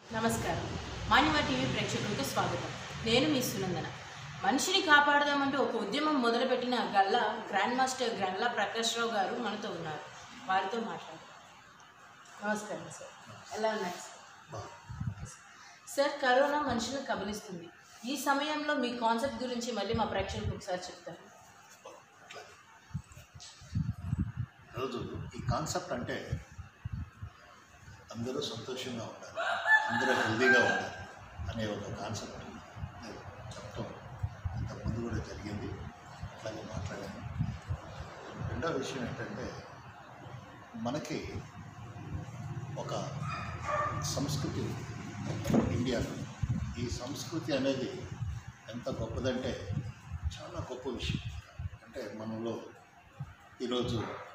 నమస్కారం మాన్యవ టీవీ ప్రేక్షకులకు స్వాగతం నేను మీ సునందన మనిషిని కాపాడదామంటూ ఒక ఉద్యమం మొదలుపెట్టిన గల్లా గ్రాండ్ మాస్టర్ గల్లా ప్రకాష్ రావు గారు మనతో ఉన్నారు వారితో మాట్లాడతాం నమస్కారం సార్ ఎలా ఉన్నారు సార్ సార్ కరోనా మనుషులను కబలిస్తుంది ఈ సమయంలో మీ కాన్సెప్ట్ గురించి మళ్ళీ మా ప్రేక్షకులకు ఒకసారి చెప్తారు ఈరోజు ఈ కాన్సెప్ట్ అంటే అందరూ సంతోషంగా ఉండాలి అందరూ హెల్దీగా ఉండాలి అనే ఒక కాన్సెప్ట్ నేను చెప్పటం ఇంతకుముందు కూడా జరిగింది అట్లాగే మాట్లాడాను రెండో విషయం ఏంటంటే మనకి ఒక సంస్కృతి ఉంది ఇండియాలో ఈ సంస్కృతి అనేది ఎంత గొప్పదంటే చాలా గొప్ప విషయం అంటే మనలో ఈరోజు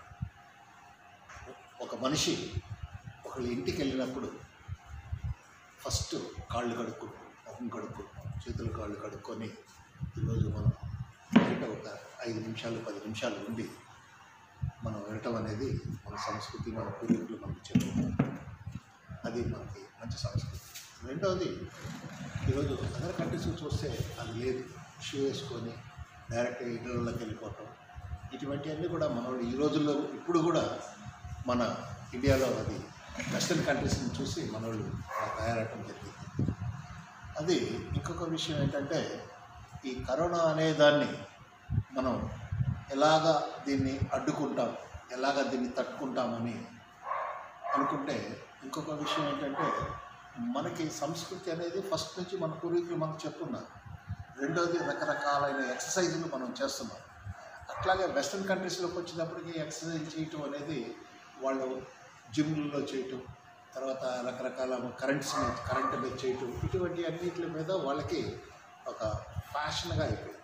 ఒక మనిషి ఒకళ్ళ ఇంటికి వెళ్ళినప్పుడు ఫస్ట్ కాళ్ళు కడుక్కుంటాం ముఖం కడుక్కుంటాం చేతులు కాళ్ళు కడుక్కొని ఈరోజు మనం బయట ఒక ఐదు నిమిషాలు పది నిమిషాలు ఉండి మనం వెళ్ళటం అనేది మన సంస్కృతి మన పూర్వీకులు మనకు చెప్తారు అది మనకి మంచి సంస్కృతి రెండవది ఈరోజు అదర్ కంట్రీస్ చూస్తే అది లేదు షూ వేసుకొని డైరెక్ట్ ఇళ్ళలోకి వెళ్ళిపోవటం ఇటువంటివన్నీ కూడా మన వాళ్ళు ఈ రోజుల్లో ఇప్పుడు కూడా మన ఇండియాలో అది వెస్ట్రన్ కంట్రీస్ని చూసి మన వాళ్ళు అలా తయారవటం జరిగింది అది ఇంకొక విషయం ఏంటంటే ఈ కరోనా అనే దాన్ని మనం ఎలాగా దీన్ని అడ్డుకుంటాం ఎలాగా దీన్ని తట్టుకుంటామని అనుకుంటే ఇంకొక విషయం ఏంటంటే మనకి సంస్కృతి అనేది ఫస్ట్ నుంచి మన పూర్వీకులు మనకు చెప్తున్నారు రెండోది రకరకాలైన ఎక్సర్సైజులు మనం చేస్తున్నాం అట్లాగే వెస్ట్రన్ కంట్రీస్లోకి వచ్చినప్పటికీ ఎక్సర్సైజ్ చేయటం అనేది వాళ్ళు జిమ్లలో చేయటం తర్వాత రకరకాల కరెంట్స్ కరెంట్ మీద చేయటం ఇటువంటి అన్నిటి మీద వాళ్ళకి ఒక ఫ్యాషన్గా అయిపోయింది